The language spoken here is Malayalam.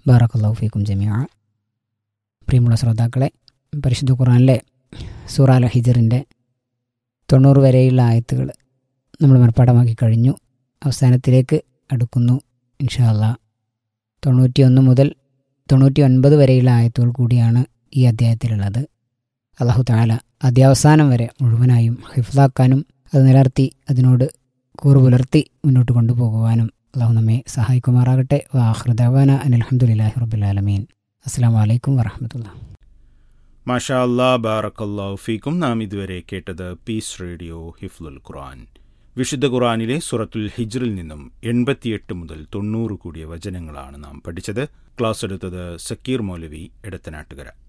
ബാറക്കല്ലാഹു ഫീക്കും ജമിയ പ്രിയമുള്ള ശ്രോതാക്കളെ പരിശുദ്ധ ഖുറാനിലെ സൂറ അൽ ഹിജറിൻ്റെ തൊണ്ണൂറ് വരെയുള്ള ആയത്തുകൾ നമ്മൾ മനഃപ്പാടമാക്കി കഴിഞ്ഞു അവസാനത്തിലേക്ക് അടുക്കുന്നു ഇൻഷാല്ല തൊണ്ണൂറ്റിയൊന്ന് മുതൽ തൊണ്ണൂറ്റി ഒൻപത് വരെയുള്ള ആയത്തുകൾ കൂടിയാണ് ഈ അധ്യായത്തിലുള്ളത് അള്ളാഹു താല അധ്യാവസാനം വരെ മുഴുവനായും ഹിഫ്ലാക്കാനും അത് നിലർത്തി അതിനോട് കൂറു പുലർത്തി മുന്നോട്ട് കൊണ്ടുപോകുവാനും അള്ളാഹു നമ്മെ സഹായിക്കുമാറാകട്ടെ വാഹൃദവാന അനിൽഹമുല്ലാഹി റബുലാലമീൻ അസ്സാം വലൈക്കും വറഹമത്തുള്ള മാഷാ അല്ലാ ബാറക്കല്ലാഹു ഫീക്കും നാം ഇതുവരെ കേട്ടത് പീസ് റേഡിയോ ഹിഫ്ലുൽ ഖുർആൻ വിശുദ്ധ ഖുർആനിലെ സുറത്തുൽ ഹിജ്റിൽ നിന്നും എൺപത്തിയെട്ട് മുതൽ തൊണ്ണൂറ് കൂടിയ വചനങ്ങളാണ് നാം പഠിച്ചത് ക്ലാസ് എടുത്തത് സക്കീർ മൗലവി എടത്തനാട്ടുകര